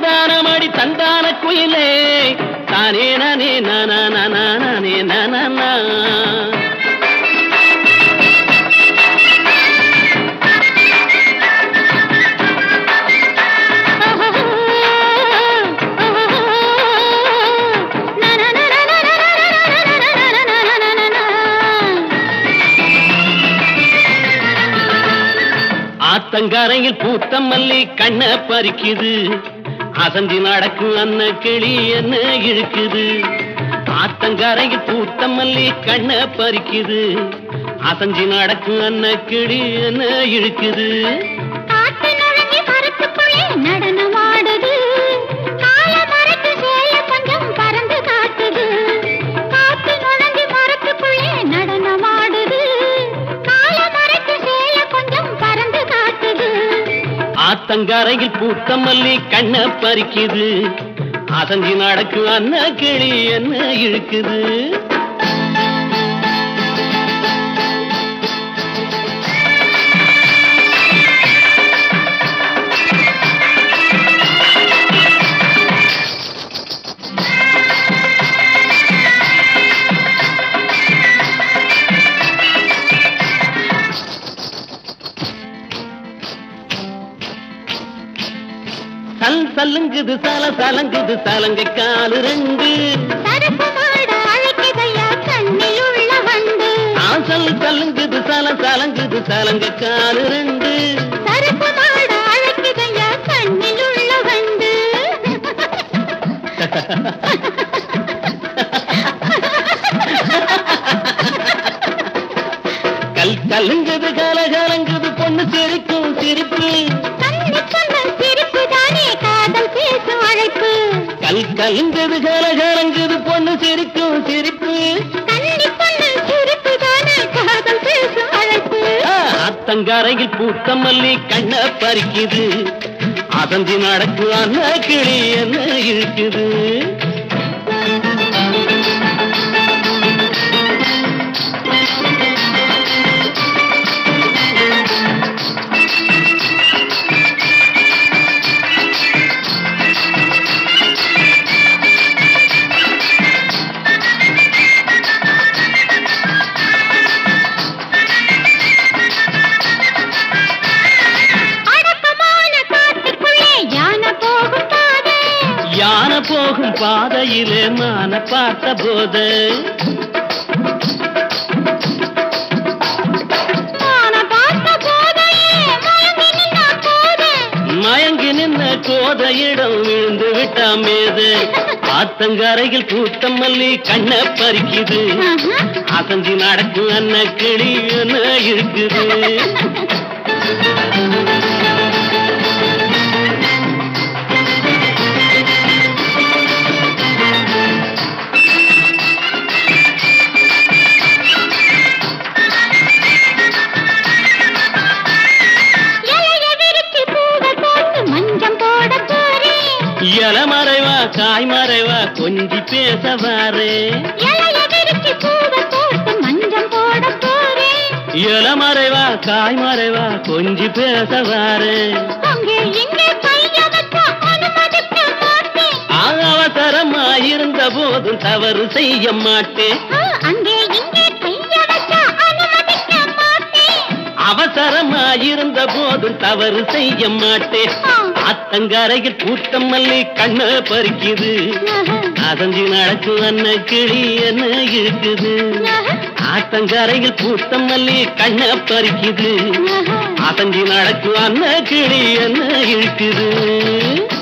தந்தானமடி தந்தான குயிலே தானே நானே நானா நானா நானே நானா ஆத்தங்கரையில் பூத்த மல்லி கண்ண பறிக்குது அசஞ்சி நடக்கும் அன்ன கிளி என்ன இழுக்குது ஆத்தங்கரையில் பூத்த மல்லி கண்ண பறிக்குது அசஞ்சி நடக்கும் அன்ன கிளி என்ன இழுக்குது காட்டு நுழைஞ்சி மரத்துக்குள்ளே நடனமாடுது கால மரத்து சேய கொஞ்சம் பறந்து காட்டுது காட்டு நுழைஞ்சி மரத்துக்குள்ளே நடனமாடுது கால மரத்து சேய கொஞ்சம் பறந்து காட்டுது ஆத்தங்கரையில் பூத்த மல்லி கண்ண பறிக்குது அசஞ்சி நடக்கும் அன்ன கிளி என்ன இழுக்குது சல் சல்லுங்குது சல சலங்குது சலங்க காலு ரெண்டு சரசு மாட அழைக்குதையா கண்ணில் உள்ள வண்டு ஆசல் சல்லுங்குது சல சலங்குது சலங்க காலு ரெண்டு சரசு மாட அழைக்குதையா கண்ணில் உள்ள வண்டு கல் கல்லுங்குது கல கலங்குது பொண்ணு சிரிக்கும் சிரிப்பு கண்ணி சொன்ன சிரிப்பு தானே காதல் பேசும் அழைப்பு கல் கல்லுங்குது கல கலங்குது பொண்ணு சிரிக்கும் சிரிப்பு கண்ணி சொன்ன சிரிப்பு தானே காதல் பேசும் அழைப்பு ஆ, ஆத்தங்கரையில் பூத்த மல்லி கண்ண பறிக்குது அசந்தி நடக்கு அண்ண கிளி என்ன இழுக்குது அடக்கமான காட்டுக்குள்ளே யானை போகும் பாதை யானை போகும் பாதையிலே மான பார்த்த போது யானை பார்த்த போதையே மயங்கி நின்னா போது மயங்கி நின்ன கோதையிடம் விழுந்து விட்டா மேது ஆத்தங்கரையில் பூத்த மல்லி கண்ண பறிக்குது ஆஹா. அசஞ்சி நடக்கும் அன்ன கிளி என்ன இருக்குது இலைய விரிச்சு பூவை போட்டு மஞ்சம் போட போறேன் இல மறைவா காய் மறைவா கொஞ்சி பேச வாரே இலைய விரிச்சு பூவை போட்டு மஞ்சம் போட போறேன் இல மறைவா காய் மறைவா கொஞ்சி பேச வாரே அங்கே இங்கே கைய வச்சா அனுமதிக்க மாட்டேன் அவசரமா இருந்த போதும் தவறு செய்ய மாட்டேன் ஆ, அங்கே இங்கே கைய வச்சா அனுமதிக்க மாட்டேன் அவசரமா இருந்த போதும் தவறு செய்ய மாட்டேன் ஆ. ஆத்தங்கரையில் கூட்டம் மல்லி கண்ண பறிக்குது ஆஹா. அசஞ்சி நடக்கும் அன்ன கிளி என்ன இழுக்குது ஆஹா. ஆத்தங்கரையில் கூட்டம் மல்லி கண்ண பறிக்குது ஆஹா. அசஞ்சி நடக்கும் அன்ன கிளி என்ன இழுக்குது